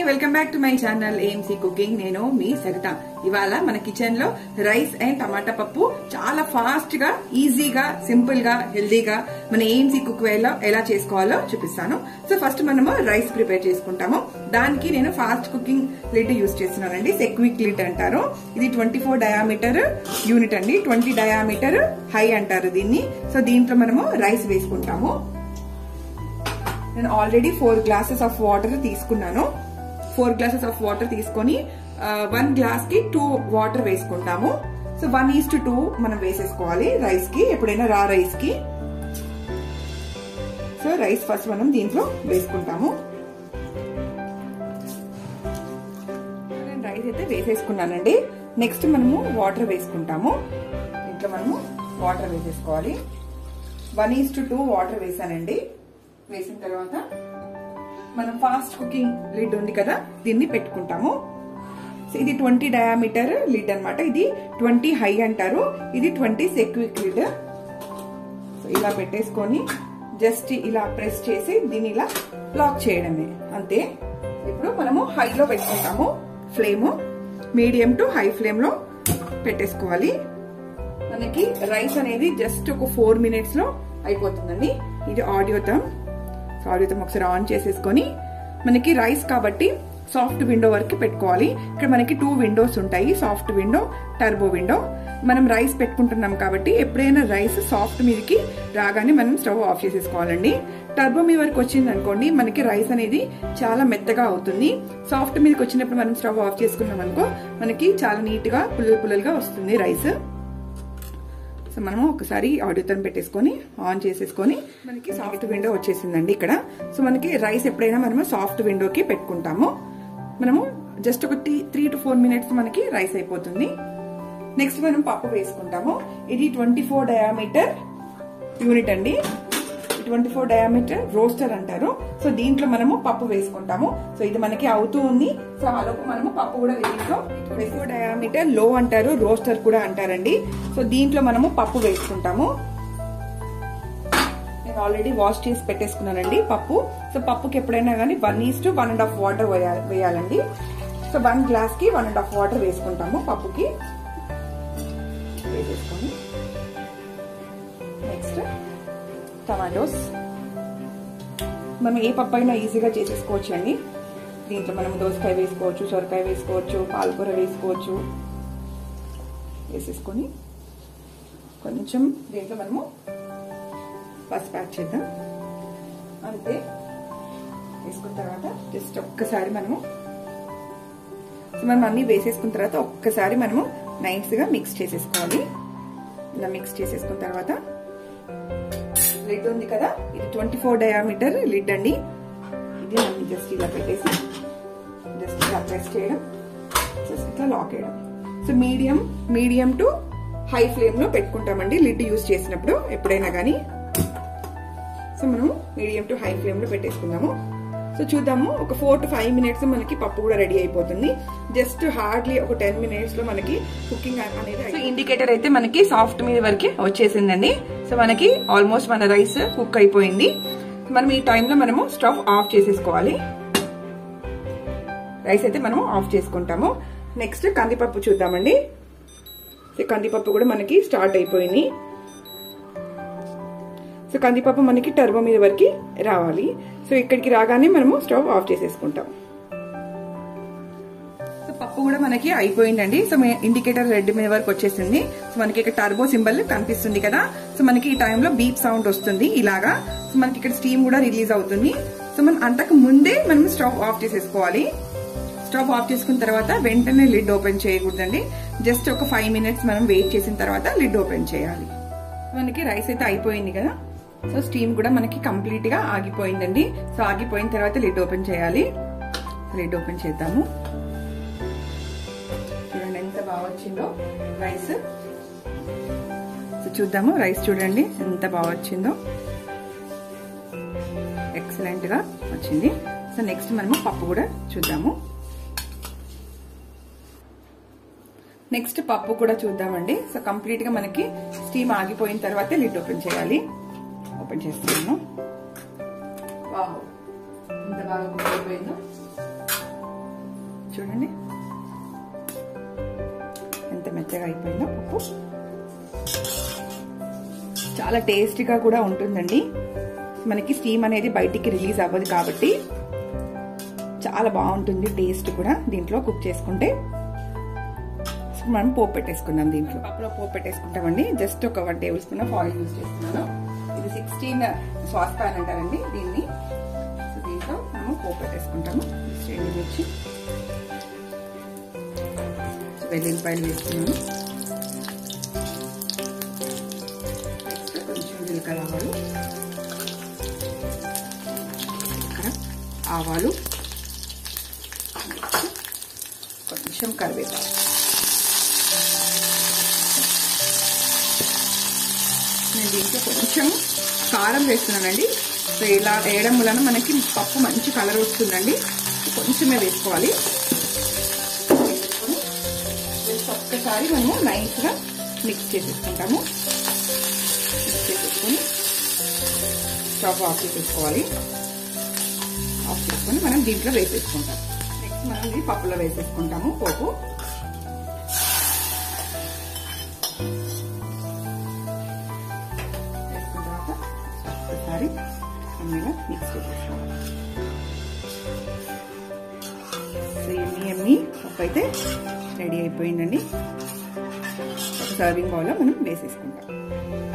welcome back to my channel AMC cooking నేను మీ సరిత ఇవాళ మన కిచెన్ లో రైస్ అండ్ టమాటా పప్పు చాలా ఫాస్ట్ గా ఈజీగా సింపుల్ గా హెల్దీగా మన ఏఎంసీ కుక్ వేలో ఎలా చేసుకోవాలో చూపిస్తాను సో ఫస్ట్ మనము రైస్ ప్రిపేర్ చేసుకుంటాము దానికి నేను ఫాస్ట్ కుకింగ్ లిడ్ యూస్ చేస్తున్నానండి సెక్విక్ లిడ్ అంటారు ఇది ట్వంటీ ఫోర్ డయామీటర్ యూనిట్ అండి ట్వంటీ డయామీటర్ హై అంటారు దీన్ని సో దీంట్లో మనము రైస్ వేసుకుంటాము నేను already four glasses of water తీసుకున్నాను ఫోర్ గ్లాసెస్ ఆఫ్ వాటర్ తీసుకొని వన్ గ్లాస్ కి టూ వాటర్ వేసుకుంటాము so one is to two మనం వేసేసుకోవాలి రైస్ కి ఎప్పుడైనా రా రైస్ కి సో రైస్ ఫస్ట్ మనం దీంట్లో వేసుకుంటాము నేను రైస్ అయితే వేసేసుకున్నానండి నెక్స్ట్ మనము వాటర్ వేసుకుంటాము దీంట్లో మనము వాటర్ వేసేసుకోవాలి one is to two water వేసానండి వేసిన తర్వాత మనం ఫాస్ట్ కుకింగ్ లిడ్ ఉంది కదా దీన్ని పెట్టుకుంటాము ఇది ట్వంటీ డయామీటర్ లిడ్ అనమాట ఇది ట్వంటీ హై అంటారు ఇది ట్వంటీ సెక్విక్ లిడ్ సో ఇలా పెట్టేసుకొని జస్ట్ ఇలా ప్రెస్ చేసి దీన్ని ఇలా లాక్ చేయడమే అంతే ఇప్పుడు మనము హైలో పెట్టుకుంటాము flame medium to high flame లో పెట్టేసుకోవాలి మనకి రైస్ అనేది జస్ట్ ఒక ఫోర్ మినిట్స్ లో అయిపోతుందండి ఇది ఆడియోతం ఆడియోతం ఒకసారి ఆన్ చేసేసుకొని మనకి రైస్ కాబట్టి సాఫ్ట్ విండో వరకు పెట్టుకోవాలి ఇక్కడ మనకి టూ విండోస్ ఉంటాయి సాఫ్ట్ విండో టర్బో విండో మనం రైస్ పెట్టుకుంటున్నాం కాబట్టి ఎప్పుడైనా రైస్ సాఫ్ట్ మీదకి రాగానే మనం స్టవ్ ఆఫ్ చేసేసుకోవాలండి టర్బో మీ వరకు వచ్చింది అనుకోండి మనకి రైస్ అనేది చాలా మెత్తగా అవుతుంది సాఫ్ట్ మీదకి వచ్చినప్పుడు మనం స్టవ్ ఆఫ్ చేసుకున్నాం అనుకో మనకి చాలా నీట్ గా పుల్లలు పుల్లలుగా వస్తుంది రైస్ సో మనము ఒకసారి ఆడియోతో పెట్టేసుకొని ఆన్ చేసేసుకొని మనకి సాఫ్ట్ విండో వచ్చేసిందండి ఇక్కడ సో మనకి రైస్ ఎప్పుడైనా మనము సాఫ్ట్ విండోకి పెట్టుకుంటాము మనము జస్ట్ ఒక త్రీ టు ఫోర్ మినిట్స్ మనకి రైస్ అయిపోతుంది నెక్స్ట్ మనం పప్పు వేసుకుంటాము ఇది ట్వంటీ ఫోర్ డయామీటర్ యూనిట్ అండి ట్వంటీ ఫోర్ డయామీటర్ రోస్టర్ అంటారు సో దీంట్లో మనము పప్పు వేసుకుంటాము సో ఇది మనకి అవుతూ ఉంది సో ఆలోపు మనము పప్పు కూడా దీంట్లో ట్వంటీ ఫోర్ డయామీటర్ లో అంటారు రోస్టర్ కూడా అంటారండి సో దీంట్లో మనము పప్పు వేసుకుంటాము నేను ఆల్రెడీ వాష్ చేసి పెట్టేసుకున్నానండి పప్పు సో పప్పుకి ఎప్పుడైనా కానీ one is to one and half water వేయాలండి సో వన్ గ్లాస్ కి వన్ అండ్ హాఫ్ వాటర్ వేసుకుంటాము పప్పుకి వేసేసుకొని నెక్స్ట్ టమాటోస్ మనం ఏ పప్పు అయినా ఈజీగా చేసేసుకోవచ్చు అండి దీంట్లో మనం దోసకాయ వేసుకోవచ్చు సొరకాయ వేసుకోవచ్చు పాలకూర వేసుకోవచ్చు వేసేసుకొని కొంచెం దీంట్లో మనము పసుపు యాడ్ చేద్దాం అంతే వేసుకున్న తర్వాత జస్ట్ ఒక్కసారి మనము మనం అన్ని వేసేసుకున్న తర్వాత ఒక్కసారి మనము నైస్గా మిక్స్ చేసేసుకోవాలి ఇలా మిక్స్ చేసేసుకున్న తర్వాత లిడ్ ఉంది కదా ఇది ట్వంటీ ఫోర్ డయామీటర్ లిడ్ అండి ఇది మనం జస్ట్ ఇలా పెట్టేసి జస్ట్ ఇలా ప్రెస్ చేయడం జస్ట్ ఇట్లా లాక్ చేయడం so medium medium to high flame లో పెట్టుకుంటామండి లిడ్ యూజ్ చేసినప్పుడు ఎప్పుడైనా కానీ సో మనము మీడియం టు హై ఫ్లేమ్ లో పెట్టేసుకుందాము సో చూద్దాము ఒక ఫోర్ టు ఫైవ్ మినిట్స్ మనకి పప్పు కూడా రెడీ అయిపోతుంది జస్ట్ హార్డ్లీ ఒక టెన్ మినిట్స్ లో మనకి కుకింగ్ అనేది సో ఇండికేటర్ అయితే మనకి సాఫ్ట్ మీద వరకు వచ్చేసిందండి సో మనకి ఆల్మోస్ట్ మన రైస్ కుక్ అయిపోయింది మనం ఈ టైంలో మనము స్టవ్ ఆఫ్ చేసేసుకోవాలి రైస్ అయితే మనము ఆఫ్ చేసుకుంటాము నెక్స్ట్ కందిపప్పు చూద్దామండి కందిపప్పు కూడా మనకి స్టార్ట్ అయిపోయింది సో కందిపప్పు మనకి టర్బో మీద వరకు రావాలి సో ఇక్కడికి రాగానే మనము స్టవ్ ఆఫ్ చేసేసుకుంటాం సో పప్పు కూడా మనకి అయిపోయిందండి సో ఇండికేటర్ రెడ్ మీద వరకు వచ్చేసింది సో మనకి ఇక్కడ టర్బో సింబల్ కనిపిస్తుంది కదా సో మనకి ఈ టైంలో బీప్ సౌండ్ వస్తుంది ఇలాగా సో మనకి ఇక్కడ స్టీమ్ కూడా రిలీజ్ అవుతుంది సో మనం అంతకు ముందే మనం స్టవ్ ఆఫ్ చేసేసుకోవాలి స్టవ్ ఆఫ్ చేసుకున్న తర్వాత వెంటనే లిడ్ ఓపెన్ చేయకూడదండి జస్ట్ ఒక ఫైవ్ మినిట్స్ మనం వెయిట్ చేసిన తర్వాత లిడ్ ఓపెన్ చేయాలి మనకి రైస్ అయితే అయిపోయింది కదా సో స్టీమ్ కూడా మనకి కంప్లీట్ గా ఆగిపోయిందండి సో ఆగిపోయిన తర్వాత లిడ్ ఓపెన్ చేయాలి లిడ్ ఓపెన్ చేద్దాము చూడండి ఎంత బాగా వచ్చిందో రైస్ సో చూద్దాము రైస్ చూడండి ఎంత బాగా వచ్చిందో ఎక్సలెంట్ గా వచ్చింది సో నెక్స్ట్ మనము పప్పు కూడా చూద్దాము నెక్స్ట్ పప్పు కూడా చూద్దామండి సో కంప్లీట్ గా మనకి స్టీమ్ ఆగిపోయిన తర్వాత లిడ్ ఓపెన్ చేయాలి ఓపెన్ చేస్తున్నాను వావ్ ఎంత బాగా కుక్ అయిపోయిందో చూడండి ఎంత మెత్తగా అయిపోయిందో పప్పు చాలా టేస్టీగా కూడా ఉంటుందండి మనకి స్టీమ్ అనేది బయటికి రిలీజ్ అవ్వదు కాబట్టి చాలా బాగుంటుంది టేస్ట్ కూడా దీంట్లో కుక్ చేసుకుంటే సో మనం పోపు పెట్టేసుకుందాం దీంట్లో పప్పులో పోపు పెట్టేసుకుంటామండి జస్ట్ ఒక one tablespoon of oil use చేస్తున్నాను ఇది సిక్స్టీన్ సాస్ ప్యాన్ అంటారండి దీన్ని సో దీంట్లో మనం పోపు పెట్టేసుకుంటాము రెండు మిర్చి వెల్లుల్లిపాయలు వేసుకున్నాను నెక్స్ట్ కొంచెం జీలకర్ర ఆవాలు ఇక్కడ ఆవాలు కొంచెం కరివేపాకు నేను దీంట్లో కొంచెం కారం వేస్తున్నానండి సో ఇలా వేయడం వలన మనకి పప్పు మంచి కలర్ వస్తుందండి కొంచెమే వేసుకోవాలి వేసుకొని ఒక్కసారి మనము నైస్గా మిక్స్ చేసేసుకుంటాము మిక్స్ చేసేసుకొని స్టవ్ ఆఫ్ చేసేసుకోవాలి ఆఫ్ చేసుకొని మనం దీంట్లో వేసేసుకుంటాం నెక్స్ట్ మనం ఇది పప్పులో వేసేసుకుంటాము పోపు వేసుకున్న తర్వాత ఒకసారి అన్నగా మిక్స్ చేసేసుకోవాలి సో ఎమ్మి ఎమ్మి పప్పు అయితే రెడీ అయిపోయిందండి ఒక సర్వింగ్ బౌల్లో మనం వేసేసుకుంటాం